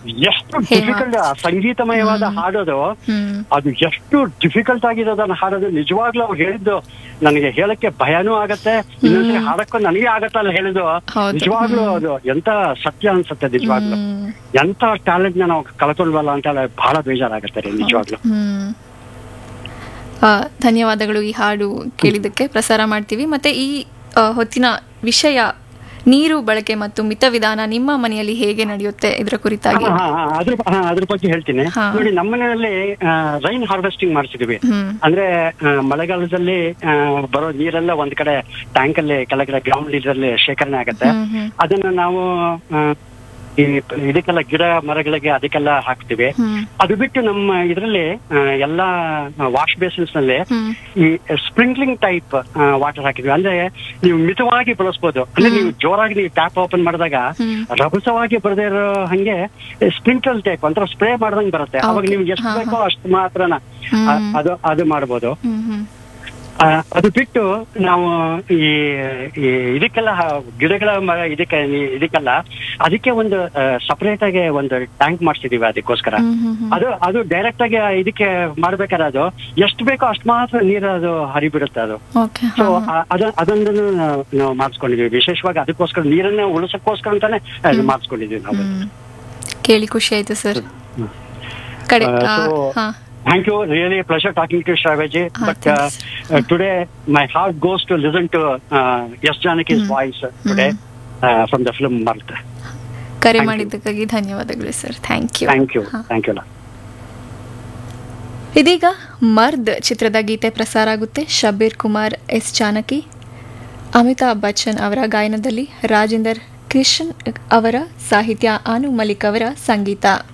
ಎಷ್ಟು ಹೇಮಾ. ಡಿಫಿಕಲ್ಟ್ ಸಂಗೀತಮಯವಾದ ಹಾಡೋದು ಹ್ಮ್ ಅದು ಎಷ್ಟು ಡಿಫಿಕಲ್ಟ್ ಆಗಿರೋದನ್ನ ಹಾಡೋದು ನಿಜವಾಗ್ಲೂ ಅವ್ರು ಹೇಳಿದ್ದು ನನಗೆ ಹೇಳಕ್ಕೆ ಭಯನೂ ಆಗತ್ತೆ ಇನ್ನೊಂದ್ಸರಿ ಹಾಡಕ್ಕೂ ನನಗೆ ಆಗತ್ತಲ್ಲ ಹೇಳಿದ್ದು ಹೌದು. ನಿಜವಾಗ್ಲೂ ಅದು ಎಂತ ಸತ್ಯ ಅನ್ಸುತ್ತೆ ನಿಜವಾಗ್ಲೂ ಹ್ಮ್. ಎಂತ ಟ್ಯಾಲೆಂಟ್ ನ ನಾವು ಕಳ್ಕೊಳ್ವಲ್ಲ ಅಂತ ಹೇಳಿ ಬಹಳ ಬೇಜಾರಾಗತ್ತೆ ರೀ ನಿಜವಾಗ್ಲೂ ಹ್ಮ್ ಆ, ಧನ್ಯವಾದಗಳು ಈ ಹಾಡು ಕೇಳಿದ್ದಕ್ಕೆ ಪ್ರಸಾರ ಮಾಡ್ತೀವಿ ಮತ್ತೆ ಈ ಆ, ಹೊತ್ತಿನ ವಿಷಯ ನೀರು ಬಳಕೆ ಮತ್ತು ಮಿತ ವಿಧಾನ ನಿಮ್ಮ ಮನೆಯಲ್ಲಿ ಹೇಗೆ ನಡೆಯುತ್ತೆ ಇದರ ಕುರಿತಾಗಿ ಹಾ, ಹಾ, ಅದ್ರ ಹಾ, ಅದ್ರ ಬಗ್ಗೆ ಹೇಳ್ತೀನಿ ಹಾ. ನೋಡಿ ನಮ್ಮನೆಯಲ್ಲಿ ರೈನ್ ಹಾರ್ವೆಸ್ಟಿಂಗ್ ಮಾಡಿಸಿದ್ವಿ ಹ್ಮ್ ಅಂದ್ರೆ ಆ, ಮಳೆಗಾಲದಲ್ಲಿ ಆ, ಬರೋ ನೀರೆಲ್ಲ ಒಂದ್ ಕಡೆ ಟ್ಯಾಂಕ್ ಅಲ್ಲಿ ಕೆಳಗಡೆ ಗ್ರೌಂಡ್ ನೀರಲ್ಲಿ ಶೇಖರಣೆ ಆಗತ್ತೆ ಹ್ಮ್ ಹ್ಮ್ ಅದನ್ನ ನಾವು ಆ, ಈ ಇದಕ್ಕೆಲ್ಲ ಗಿಡ ಮರಗಳಿಗೆ ಅದಕ್ಕೆಲ್ಲ ಹಾಕ್ತಿವಿ ಹ್ಮ್ ಅದು ಬಿಟ್ಟು ನಮ್ಮ ಇದರಲ್ಲಿ ಎಲ್ಲಾ ವಾಶ್ ಬೇಸಿನ್ಸ್ ನಲ್ಲಿ ಹ್ಮ್ ಈ ಸ್ಪ್ರಿಂಕ್ಲಿಂಗ್ ಟೈಪ್ ವಾಟರ್ ಹಾಕಿದ್ವಿ ಅಂದ್ರೆ ನೀವು ಮಿತವಾಗಿ ಬಳಸ್ಬೋದು ಅಂದ್ರೆ ನೀವು ಜೋರಾಗಿ ನೀವು ಟ್ಯಾಪ್ ಓಪನ್ ಮಾಡಿದಾಗ ಹ್ಮ್. ರಭಸವಾಗಿ ಬರದೇ ಇರೋ ಹಂಗೆ ಸ್ಪ್ರಿಂಕಲ್ ಟೈಪ್ ಒಂಥರ ಸ್ಪ್ರೇ ಮಾಡ್ದಂಗ್ ಬರುತ್ತೆ ಅವಾಗ Okay. ನಿಮ್ಗೆ ಎಷ್ಟು ಹಾ, ಬೇಕೋ ಅಷ್ಟು ಮಾತ್ರನ ಹ್ಮ್. ಆ, ಅದು ಅದು ಮಾಡ್ಬೋದು ಹ್ಮ್ ಹ್ಮ್ ಆ, ಅದು ಬಿಟ್ಟು ನಾವು ಈ ಈ ಇದಕ್ಕೆಲ್ಲ ಹ- ಗಿಡಗಳ ಮರ ಇದಕ್ಕೆ ಇದಕ್ಕೆಲ್ಲ ಅದಕ್ಕೆ ಒಂದು ಸಪರೇಟ್ ಆಗಿ ಒಂದು ಟ್ಯಾಂಕ್ ಮಾಡಿಸಿದೀವಿ ಅದಕ್ಕೋಸ್ಕರ ಹ್ಮ್ ಹ್ಮ್ ಹ್ಮ್ ಅದು ಅದು ಡೈರೆಕ್ಟ್ ಆಗಿ ಇದಕ್ಕೆ ಮಾಡ್ಬೇಕಾದ್ರೆ ಅದು ಎಷ್ಟು ಬೇಕೋ ಅಷ್ಟು ಮಾತ್ರ ನೀರು ಅದು ಹರಿಬಿಡುತ್ತೆ ಅದು ಓಕೆ ಸೊ ಅದ ಅದೊಂದನ್ನು ನಾವು- ನಾವು ಮಾಡಿಸ್ಕೊಂಡಿದೀವಿ ವಿಶೇಷವಾಗಿ ಅದಕ್ಕೋಸ್ಕರ ನೀರನ್ನ ಉಳಿಸಕ್ಕೋಸ್ಕರ ಅಂತಾನೆ ಅದು ಮಾಡಿಸ್ಕೊಂಡಿದೀವಿ ನಾವು ಹ್ಮ್ ಕೇಳಿ ಖುಷಿ ಆಯ್ತು ಸರ್ ಕಡೆ Uh, ಆ, so- ಹಾ thank you really pleasure talking to ಶ್ರಾವೇಜಿ Ah, but thanks. Today my heart goes to listen to S Janaki's voice today from the film Mard ಕರೆ you. ಮಾಡಿದ್ದಕ್ಕಾಗಿ ಧನ್ಯವಾದಗಳು sir thank you thank you thank you ಇದೀಗ ಮರ್ದ್ ಚಿತ್ರದ ಗೀತೆ ಪ್ರಸಾರ ಆಗುತ್ತೆ ಶಬೀರ್ ಕುಮಾರ್ ಎಸ್ ಜಾನಕಿ ಅಮಿತಾಬ್ ಬಚ್ಚನ್ ಅವರ ಗಾಯನದಲ್ಲಿ ರಾಜೇಂದರ್ ಕೃಷ್ಣನ್ ಅವರ ಸಾಹಿತ್ಯ ಅನು ಮಲಿಕ್ ಅವರ ಸಂಗೀತ